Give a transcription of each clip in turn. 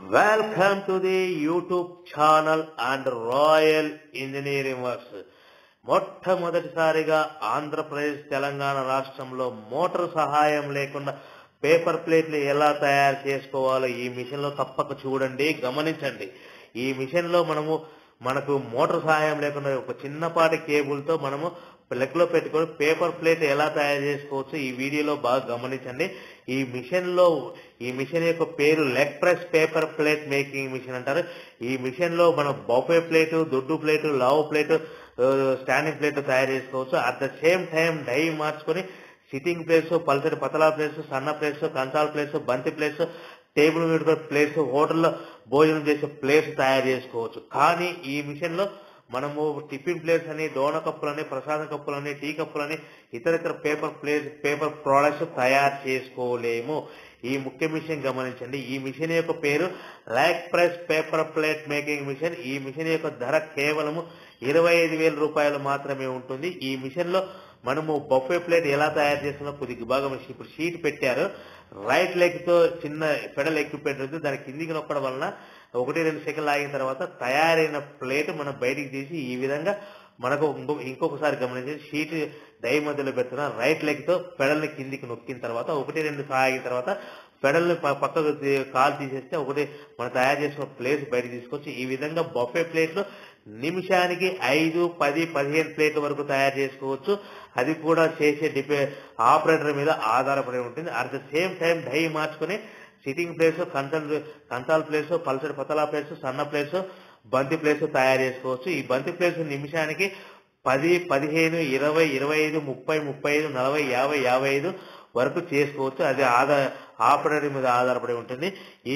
welcome to the YouTube channel and royal engineering works మొట్టమొదటిసారిగా ఆంధ్రప్రదేశ్ తెలంగాణ రాష్ట్రంలో motor సహాయం లేకుండా పేపర్ ప్లేట్లు ఎలా తయారు చేసుకోవాలో ఈ మిషన్ లో తప్పక చూడండి గమనించండి ఈ మిషన్ లో మనము మనకు మోటార్ సహాయం లేకుండా ఒక చిన్నపాటి కేబుల్ తో మనము ప్లగ్ లో పెట్టుకొని పేపర్ ప్లేట్ ఎలా తయారు చేసుకోవచ్చు ఈ వీడియోలో బాగా గమనించండి ఈ మిషన్ లో ఈ మిషన్ యొక్క పేరు leg press paper plate making machine అంటారు ఈ మిషన్ లో మనం బొఫే ప్లేట్ దొడ్డు ప్లేట్ లావు ప్లేట్ స్టాండింగ్ ప్లేట్ తయారు చేసుకోవచ్చు at the same time die మార్చుకొని సిట్టింగ్ ప్లేస్ పల్సటి పతలా ప్లేస్ సన్న ప్లేస్ కంచాల ప్లేస్ బంతి ప్లేస్ టేబుల్ మీద ప్లేస్ హోటల్లో భోజనం చేసే ప్లేస్ తయారు చేసుకోవచ్చు కానీ ఈ మిషన్ లో మనము టిఫిన్ ప్లేట్స్ అని డోన కప్పులని ప్రసాదం కప్పులని టీ కప్పులని ఇతర ఇతర పేపర్ ప్లేట్ పేపర్ ప్రోడక్ట్స్ తయారు చేసుకోలేము ఈ ముఖ్య మిషన్ గమనించండి ఈ మిషన్ యొక్క పేరు like press paper plate making machine ఈ మిషన్ యొక్క ధర కేవలము ఇరవై ఐదు వేల రూపాయలు మాత్రమే ఉంటుంది ఈ మిషన్ లో మనము బొఫే ప్లేట్ ఎలా తయారు చేస్తున్నా కొద్దిగా భాగం ఇప్పుడు షీట్ పెట్టారు రైట్ లెగ్ తో చిన్న పెడల్ ఎక్విప్మెంట్ ఉంది దాని కిందికి నొక్కడం వలన ఒకటి రెండు సెకండ్లు ఆగిన తర్వాత తయారైన ప్లేట్ మనం బయటికి తీసి ఈ విధంగా మనకు ఇంకొక ఇంకొకసారి గమనించి షీట్ డై మధ్యలో పెడుతున్న రైట్ లెగ్ తో పెడల్ని కిందికి నొక్కిన తర్వాత ఒకటి రెండు ఆగిన తర్వాత పెడల్ని ప- పక్కకు తీ- కాలు తీసేస్తే ఒకటి మనం తయారు చేసిన ప్లేట్ బయటకు తీసుకొచ్చి ఈ విధంగా బొఫే ప్లేట్లు నిమిషానికి ఐదు పది పదిహేను ప్లేట్ల వరకు తయారు చేసుకోవచ్చు అది కూడా చేసే డిపే ఆపరేటర్ మీద ఆధారపడి ఉంటుంది at the same time die మార్చుకుని సిట్టింగ్ ప్లేస్ కంచల్ కంచాల ప్లేస్ పల్సటి పతలా ప్లేస్ సన్న ప్లేస్ బంతి ప్లేస్ తయారు చేసుకోవచ్చు ఈ బంతి ప్లేస్ నిమిషానికి పది పదిహేను ఇరవై ఇరవై ఐదు ముప్పై ముప్పై ఐదు నలభై యాభై యాభై ఐదు వరకు చేసుకోవచ్చు అది ఆధార ఆపరేటర్ మీద ఆధారపడి ఉంటుంది ఈ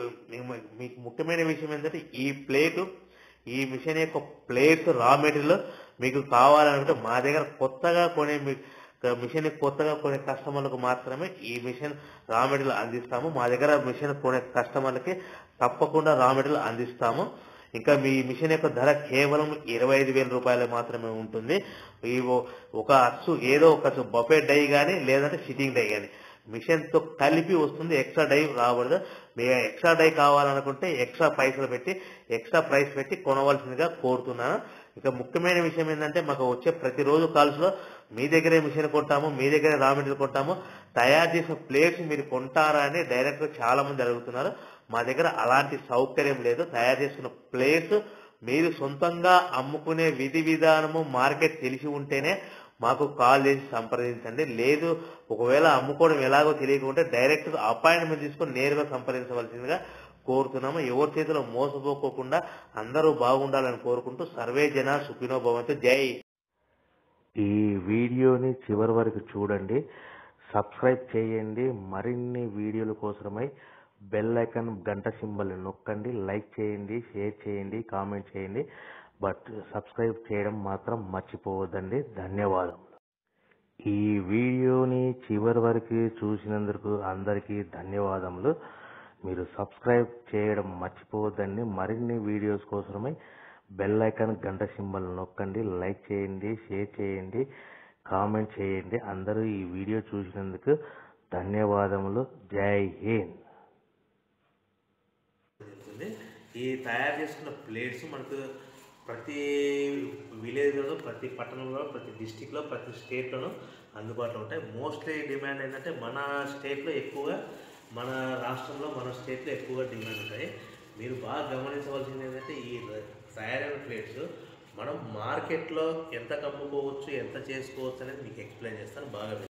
మీకు ముఖ్యమైన విషయం ఏంటంటే ఈ ప్లేటు ఈ మిషన్ యొక్క ప్లేట్స్ రా మెటీరియల్ మీకు కావాలనుకుంటే మా దగ్గర కొత్తగా కొనే మీ- మిషన్ కొత్తగా కొనే కస్టమర్లకు మాత్రమే ఈ మిషన్ రా మెటీరియల్ అందిస్తాము మా దగ్గర మిషన్ కొనే కస్టమర్లకి తప్పకుండా రా మెటీరియల్ అందిస్తాము ఇంకా మీ మిషన్ యొక్క ధర కేవలం ఇరవై ఐదు వేల రూపాయలు మాత్రమే ఉంటుంది ఈ ఓ- ఒక అచ్చు ఏదో ఒక అచ్చు బఫే డై గానీ లేదంటే సిట్టింగ్ డై గానీ మిషన్ తో కలిపి వస్తుంది ఎక్స్ట్రా డై రాబడదు మీ ఎక్స్ట్రా డై కావాలనుకుంటే ఎక్స్ట్రా పైసలు పెట్టి ఎక్స్ట్రా ప్రైస్ పెట్టి కొనవలసిందిగా కోరుతున్నాను ఇక ముఖ్యమైన విషయం ఏంటంటే మాకు వచ్చే ప్రతిరోజు కాల్స్ లో మీ దగ్గరే మిషన్ కొంటాము మీ దగ్గరే రా మెటీరియల్ కొంటాము తయారు చేసిన ప్లేట్స్ మీరు కొంటారా అని డైరెక్ట్ గా చాలా మంది అడుగుతున్నారు మా దగ్గర అలాంటి సౌకర్యం లేదు తయారు చేసుకున్న ప్లేస్ మీరు సొంతంగా అమ్ముకునే విధి విధానము మార్కెట్ తెలిసి ఉంటేనే మాకు కాల్ చేసి సంప్రదించండి లేదు ఒకవేళ అమ్ముకోవడం ఎలాగో తెలియకుంటే డైరెక్ట్ గా అపాయింట్మెంట్ తీసుకొని నేరుగా సంప్రదించవలసిందిగా కోరుతున్నాము ఎవరి చేతిలో మోసపోకోకుండా అందరూ బాగుండాలని కోరుకుంటూ సర్వే జన సుఖినో భవంతు జై ఈ వీడియోని చివరి వరకు చూడండి సబ్స్క్రైబ్ చేయండి మరిన్ని వీడియోల కోసమై బెల్ ఐకాన్ గంట సింబల్ నొక్కండి లైక్ చేయండి షేర్ చేయండి కామెంట్ చేయండి బట్ సబ్స్క్రైబ్ చేయడం మాత్రం మర్చిపోవద్దండి ధన్యవాదములు ఈ వీడియోని చివరి వరకు చూసినందుకు అందరికీ ధన్యవాదములు మీరు సబ్స్క్రైబ్ చేయడం మర్చిపోవద్దండి మరిన్ని వీడియోస్ కోసమై బెల్ ఐకాన్ గంట సింబల్ నొక్కండి లైక్ చేయండి షేర్ చేయండి కామెంట్ చేయండి అందరూ ఈ వీడియో చూసినందుకు ధన్యవాదములు జై హింద్ జరుగుతుంది ఈ తయారు చేసుకున్న ప్లేట్స్ మనకు ప్రతి విలేజ్లో ప్రతి పట్టణంలో ప్రతి డిస్టిక్లో ప్రతి స్టేట్లోనూ అందుబాటులో ఉంటాయి మోస్ట్లీ డిమాండ్ ఏంటంటే మన స్టేట్లో ఎక్కువగా మన రాష్ట్రంలో మన స్టేట్లో ఎక్కువగా డిమాండ్ ఉంటాయి మీరు బాగా గమనించవలసింది ఏంటంటే ఈ తయారైన ప్లేట్స్ మనం మార్కెట్లో ఎంత కమ్ముకోవచ్చు ఎంత చేసుకోవచ్చు అనేది మీకు ఎక్స్ప్లెయిన్ చేస్తాను బాగా